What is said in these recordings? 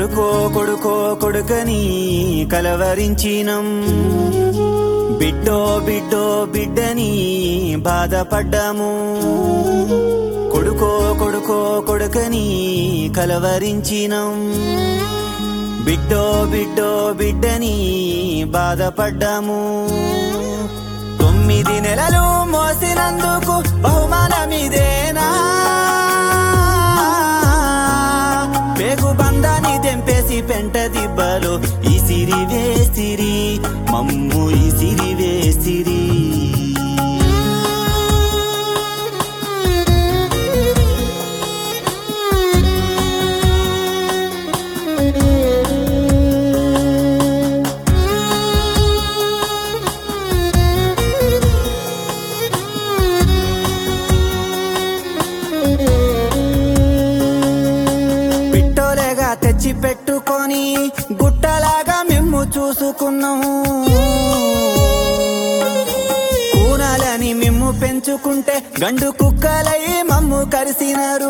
కొడుకో కొడుకో కొడుకని కలవరించినం బిడ్డో బిడ్డో బిడ్డని బాధపడ్డాము కొడుకో కొడుకో కొడుకని కలవరించినం బిడ్డో బిడ్డో బిడ్డని బాధపడ్డాము తొమ్మిది నెలలు మోసినందుకు బహుమానమిదేనా పేగు బంధాన్ని తెంపేసి పెంట దిబ్బలు ఈ సిరి వేసిరి మమ్ము ఈ సిరి వేసిరి పిట్టోలేగా తెచ్చి పెట్టుకొని గుట్టలాగా మేము చూసుకున్నాం కూనాలని మిమ్ము పెంచుకుంటే గండు కుక్కలై మమ్ము కరిసినారు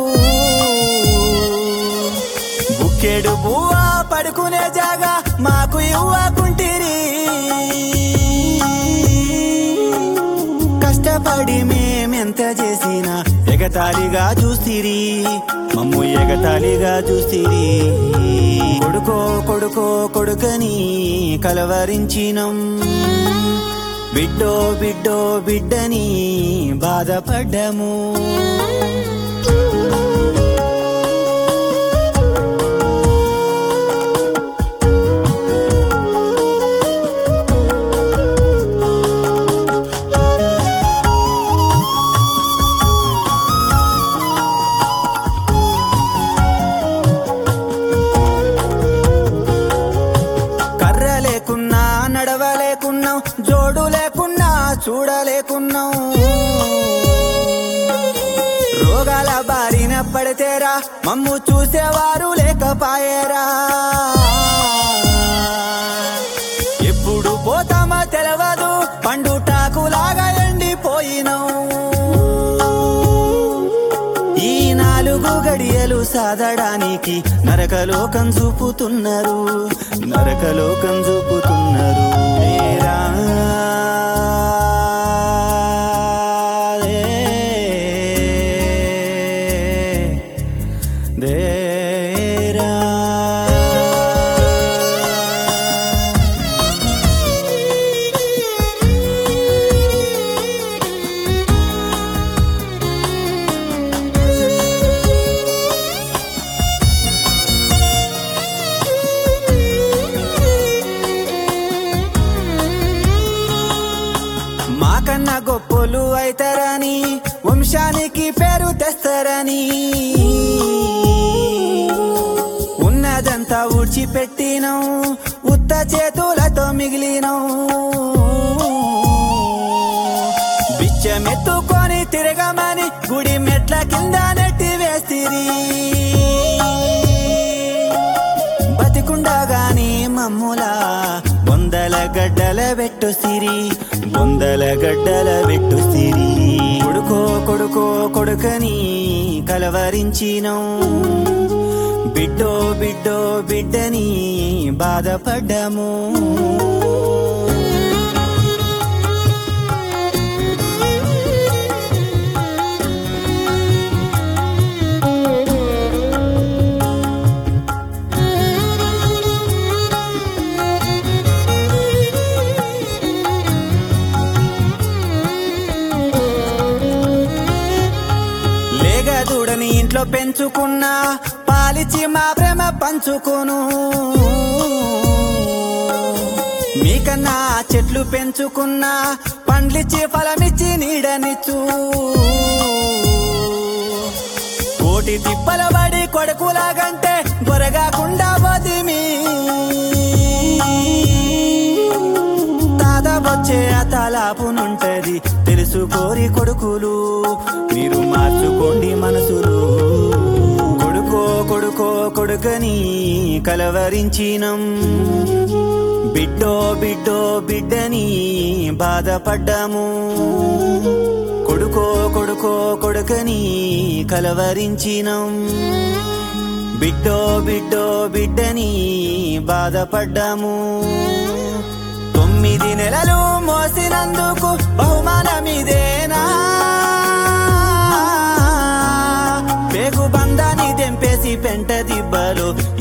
బుక్కెడు బువ్వా పడుకునే జాగా మాకు ఇవ్వకుంటిరి కష్టపడి మేమెంత చేసినా ఎగతాళిగా చూసిరి మమ్ము ఎగతాళిగా చూసిరి కొడుకో కొడుకో కొడుకని కలవరించినం బిడ్డో బిడ్డో బిడ్డని బాధపడ్డము కర్ర లేకున్నా నడవలేకున్నాం జోడు లేకున్నా చూడలేకున్నాం రోగాల బారిన పడితేరా మమ్ము చూసేవారు లేకపాయేరా ఎప్పుడు పోతామో తెలవదు పండుటాకులాగా ఎండిపోయినాం ఈ నాలుగు గడియలు సాధడానికి నరకలోకం చూపుతున్నారు నరకలోకం చూపుతున్నారు లేరా, లే, దేరా. మాకన్నా గొప్పలు అయితారని వంశానికి పేరు తెస్తారని ఉన్నదంతా ఊడ్చిపెట్టినం ఉత్త చేతులతో మిగిలినం బిచ్చమెత్తుకొని తిరగమని గుడి మెట్ల కింద నెట్టి వేసిరి బతికుండగాని మమ్ములా బొందల గడ్డల పెట్టు సిరి బొందల గడ్డల పెట్టు సిరి కొడుకో కొడుకో కొడుకని కలవరించినం బిడ్డో బిడ్డో బిడ్డని బాధపడ్డాము లేగ దూడని ఇంట్లో పెంచుకున్నా పాలిచి మా ప్రేమ పంచుకోను మీకన్నా చెట్లు పెంచుకున్నా పండ్లిచ్చి ఫలమిచ్చి నీడనిచ్చు కోటి తిప్పల పడి కొడుకులాగంటే గొరగాకుండా పోతిమి తాత వచ్చే తలాపునుంటది తెలుసుకోరి కొడుకులు మీరు మార్చుకోండి మనసులు కొడుకో కొడుకో కొడుకని కలవరించినం బిడ్డో బిడ్డో బిడ్డని బాధపడ్డాము కొడుకో కొడుకో కొడుకని కలవరించినం బిడ్డో బిడ్డో బిడ్డని బాధపడ్డాము తొమ్మిది నెలలు మోసినందుకు బహుమానమిదేనా పేగు బంధాన్ని తెంపేసి పెంట దిబ్బలు